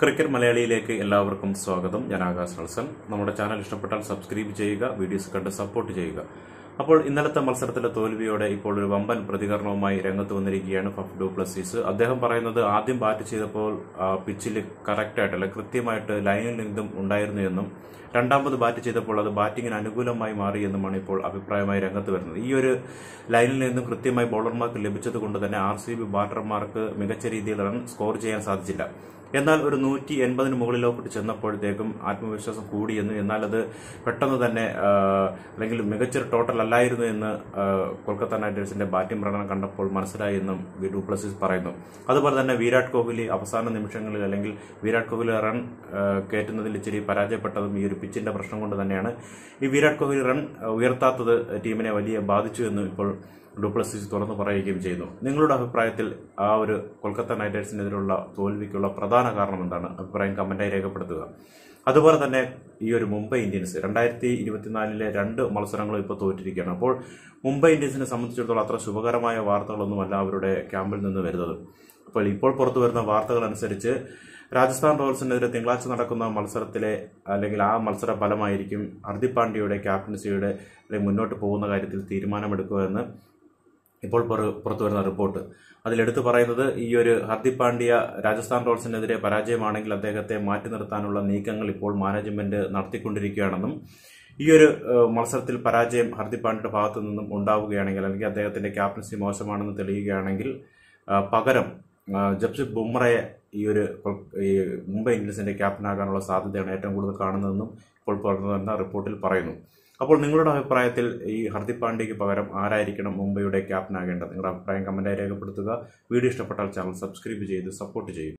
cricket മലയാളിയിലേക്ക് എല്ലാവർക്കും സ്വാഗതം ഞാൻ ആകാശ് നൾസൻ നമ്മുടെ ചാനൽ ഇഷ്ടപ്പെട്ടാൽ സബ്സ്ക്രൈബ് ചെയ്യുക വീഡിയോസ് കണ്ട് സപ്പോർട്ട് ചെയ്യുക അപ്പോൾ ഇന്നലത്തെ മത്സരത്തിലെ തോൽവിയോടെ ഇപ്പോൾ ഒരു വമ്പൻ പ്രതികരണവുമായി രംഗത്ത് വന്നിരിക്കുകയാണ് ഫഫ് ഡു പ്ലസീസ് അദ്ദേഹം പറയുന്നത് ആദ്യം ബാറ്റ് ചെയ്തപ്പോൾ ആ, പിച്ചിൽ കറക്റ്റായിട്ട് അല്ലെ കൃത്യമായിട്ട് ലൈനിൽ നിന്നും ഉണ്ടായിരുന്നു എന്നും രണ്ടാമത് ബാറ്റ് ചെയ്തപ്പോൾ അത് ബാറ്റിങ്ങിന് അനുകൂലമായി മാറി എന്നുമാണ് ഇപ്പോൾ അഭിപ്രായമായി രംഗത്ത് വരുന്നത് ഈ ഒരു ലൈനിൽ നിന്നും കൃത്യമായി ബൗളർമാർക്ക് ലഭിച്ചത് കൊണ്ട് തന്നെ ആർ സി ബി ബാറ്റർമാർക്ക് മികച്ച രീതിയിൽ റൺ സ്കോർ ചെയ്യാൻ സാധിച്ചില്ല എന്നാൽ ഒരു നൂറ്റി എൺപതിന് മുകളിലോട്ട് ചെന്നപ്പോഴത്തേക്കും ആത്മവിശ്വാസം കൂടിയെന്ന് എന്നാൽ അത് പെട്ടെന്ന് തന്നെ ആ, അല്ലെങ്കിൽ മികച്ചൊരു ടോട്ടൽ അല്ലായിരുന്നു എന്ന് ആ, കൊൽക്കത്ത നൈറ്റ് റൈഡേഴ്സിന്റെ ബാറ്റിംഗ് പ്രകടനം കണ്ടപ്പോൾ മനസ്സിലായി എന്നും വി ഡുപ്ലസിസ് പറയുന്നു അതുപോലെ തന്നെ വിരാട് കോഹ്ലി അവസാന നിമിഷങ്ങളിൽ അല്ലെങ്കിൽ വിരാട് കോഹ്ലി റൺ ആ, കയറ്റുന്നതിൽ ഇച്ചിരി പരാജയപ്പെട്ടതും ഈ ഒരു പിച്ചിന്റെ പ്രശ്നം കൊണ്ട് തന്നെയാണ് ഈ വിരാട് കോഹ്ലി റൺ ഉയർത്താത്തത് ടീമിനെ വലിയ ബാധിച്ചു എന്ന് ഇപ്പോൾ ഡുപ്ലസിസ് തുറന്നു പറയുകയും ചെയ്യുന്നു നിങ്ങളുടെ അഭിപ്രായത്തിൽ ആ ഒരു കൊൽക്കത്ത നൈറ്റ് റൈഡേഴ്സിനെതിരെയുള്ള തോൽവിക്കുള്ള പ്രധാന കാരണം എന്താണ് അഭിപ്രായം കമന്റായി രേഖപ്പെടുത്തുക അതുപോലെ തന്നെ ഈ ഒരു മുംബൈ ഇന്ത്യൻസ് രണ്ടായിരത്തി ഇരുപത്തിനാലിലെ രണ്ട് മത്സരങ്ങളും ഇപ്പോൾ തോറ്റിരിക്കുകയാണ് അപ്പോൾ മുംബൈ ഇന്ത്യൻസിനെ സംബന്ധിച്ചിടത്തോളം അത്ര ശുഭകരമായ വാർത്തകളൊന്നുമല്ല അവരുടെ ക്യാമ്പിൽ നിന്ന് വരുന്നത് അപ്പോൾ ഇപ്പോൾ പുറത്തു വരുന്ന വാർത്തകൾ അനുസരിച്ച് രാജസ്ഥാൻ റോയൽസിനെതിരെ തിങ്കളാഴ്ച നടക്കുന്ന മത്സരത്തിലെ അല്ലെങ്കിൽ ആ മത്സര ഫലമായിരിക്കും ഹർദിക് പാണ്ഡ്യയുടെ ക്യാപ്റ്റൻസിയുടെ അല്ലെങ്കിൽ മുന്നോട്ട് പോകുന്ന കാര്യത്തിൽ തീരുമാനമെടുക്കുക എന്ന് ഇപ്പോൾ പുറ- പുറത്തു വരുന്ന റിപ്പോർട്ട് അതിലെടുത്തു പറയുന്നത് ഈ ഒരു ഹർദിക് പാണ്ഡ്യ രാജസ്ഥാൻ റോയൽസിനെതിരെ പരാജയമാണെങ്കിൽ അദ്ദേഹത്തെ മാറ്റി നിർത്താനുള്ള നീക്കങ്ങൾ ഇപ്പോൾ മാനേജ്മെന്റ് നടത്തിക്കൊണ്ടിരിക്കുകയാണെന്നും ഈ ഒരു ഏഹ്, മത്സരത്തിൽ പരാജയം ഹർദിക് പാണ്ഡ്യയുടെ ഭാഗത്തു നിന്നും ഉണ്ടാവുകയാണെങ്കിൽ അല്ലെങ്കിൽ അദ്ദേഹത്തിന്റെ ക്യാപ്റ്റൻസി മോശമാണെന്ന് തെളിയുകയാണെങ്കിൽ ആ, പകരം ആ, ജപ്ഷിത് ബുംറയെ ഈ ഒരു കൊൽ- ഈ മുംബൈ ഇന്ത്യൻസിന്റെ ക്യാപ്റ്റനാകാനുള്ള സാധ്യതയാണ് ഏറ്റവും കൂടുതൽ കാണുന്നതെന്നും ഇപ്പോൾ പുറത്തു വരുന്ന റിപ്പോർട്ടിൽ പറയുന്നു അപ്പോൾ നിങ്ങളുടെ അഭിപ്രായത്തിൽ ഈ ഹർദിക് പാണ്ഡ്യയ്ക്ക് പകരം ആരായിരിക്കണം മുംബൈയുടെ ക്യാപ്റ്റനാകേണ്ടത് നിങ്ങളുടെ അഭിപ്രായം കമന്റായി രേഖപ്പെടുത്തുക വീഡിയോ ഇഷ്ടപ്പെട്ടാൽ ചാനൽ സബ്സ്ക്രൈബ് ചെയ്ത് സപ്പോർട്ട് ചെയ്യുക